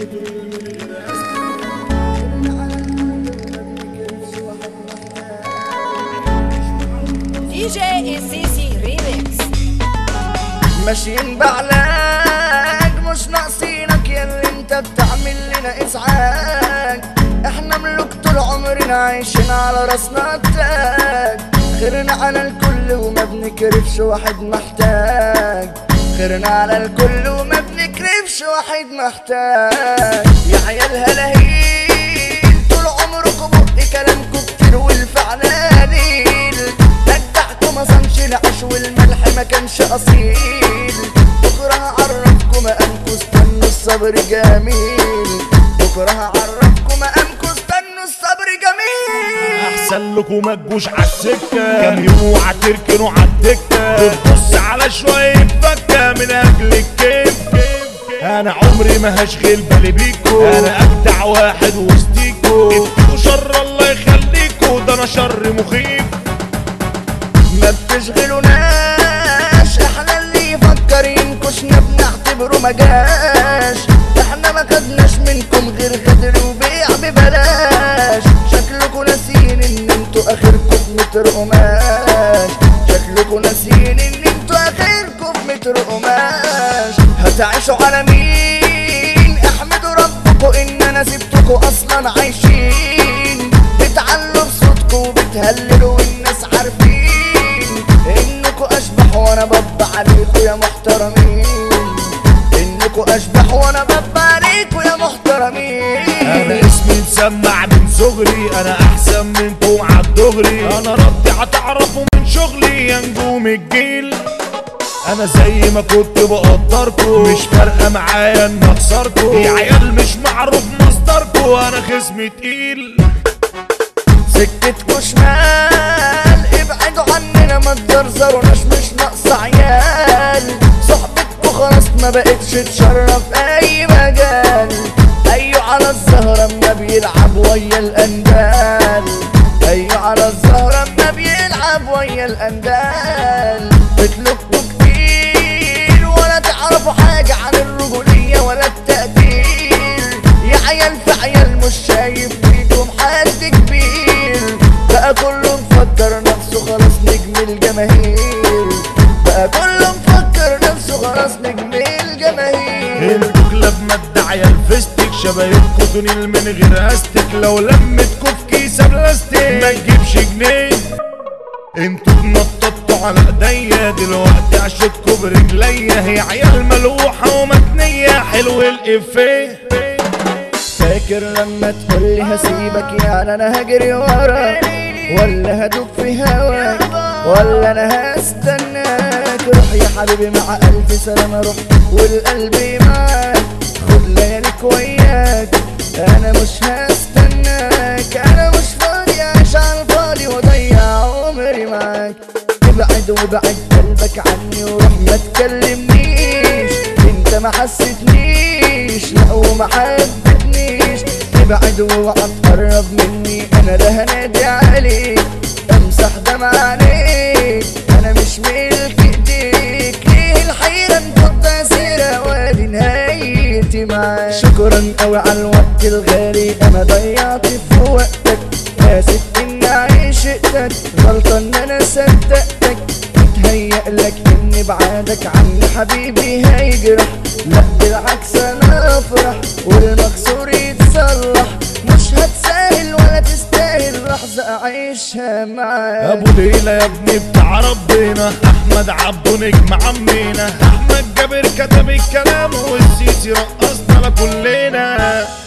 دي جي السيسي ريميكس ماشيين بعلاج مش ناقصينك يا اللي انت بتعمل لنا ازعاج احنا ملوك طول عمرنا عايشين على راسنا التاج خيرنا على الكل وما بنكرفش واحد محتاج خيرنا على الكل وما بنكرفش واحد محتاج يا عيال هلاهيل طول عمركم بق كلامكم كتير والفعل قليل نجدعكم ما صنش العيش والملح ما كانش اصيل بكره هعرفكم مقامكم استنوا الصبر جميل بكره هعرفكم مقامكم استنوا الصبر جميل احسن لكم ما تجوش عالسكه كام يوم وهتركنوا عالدكه بتبص على شويه فكه من اجل الكيف انا عمري ما هشغل بالي بيكو انا اجدع واحد وسطيكو اديكوا شر الله يخليكو ده انا شر مخيف ما بتشغلوناش احنا اللي يفكر ينكشنا بنعتبره ما جاش احنا ما خدناش منكم غير غدر وبيع ببلاش شكلكوا ناسيين ان انتوا اخركم في متر قماش شكلكوا ناسيين ان انتوا اخركم في متر قماش هتعيشوا على مين احمدوا ربكم ان انا سبتكوا اصلا عايشين بتعلوا بصوتكوا وبتهللوا والناس عارفين انكوا اشبح وانا بب عليكوا يا محترمين انكوا اشبح وانا بب عليكوا يا محترمين انا اسمي مسمع من صغري انا احسن منكم عالدغري انا ردي هتعرفوا من شغلي يا نجوم الجيل انا زي ما كنت بقدركم مش فارقه معايا ان اخسركم يا عيال مش معروف مصدركم انا خصمي تقيل سكتكوا شمال ابعدوا عننا ما تزرزروناش مش ناقص عيال صحبتكوا خلاص ما بقتش تشرف اي مجال ايوه على الزهرة اما بيلعب ويا الاندال ايوه على الزهرة اما بيلعب ويا الاندال بتلكوا كتير ولا تعرفوا حاجة عن الرجولية ولا التقدير يا عيال في عيال مش شايف فيكم حد كبير بقى كله مفكر نفسه خلاص نجم الجماهير بقى كله مفكر نفسه خلاص نجم الجماهير انتوا كلاب مادة عيال فيستك شبايبكوا دنيل من غير استك لو لمتكوا في كيسة بلاستيك ما تجيبش جنيه انتوا اتنططوا على ايديا دلوقتي عشتكوا برجليا هي عيال ملوحة ومتنية حلو الافيه فاكر لما تقولي هسيبك يعني انا هجري ورا ولا هدوب في هواك ولا انا هستناك روح يا حبيبي مع الف سلامة روح والقلب معاك خد لياليك وياك انا مش هستناك انا مش فاضي اعيش على الفاضي واضيع عمري معاك ابعد وابعد قلبك عني وروح ما تكلمنيش انت ما حسيتنيش لا وما حبتنيش ابعد واوعى تقرب مني انا لا هنادي عليك امسح دمع عليك انا مش ملك ايديك ليه الحيرة نحط سيرة وادي نهايتي معاك شكرا قوي على الوقت الغالي انا ضيعت في وقتك اسف اني عشقتك غلطة ان انا صدقتك متهيأ لك ان بعدك عني حبيبي هيجرح لا بالعكس انا افرح والمكسور يتصلح مش هتسهل ولا تستاهل لحظة اعيشها معاك ابو ليلى يا ابني بتاع ربنا احمد عبده نجم عمينا احمد جابر كتب الكلام والسيسي رقصنا لكلنا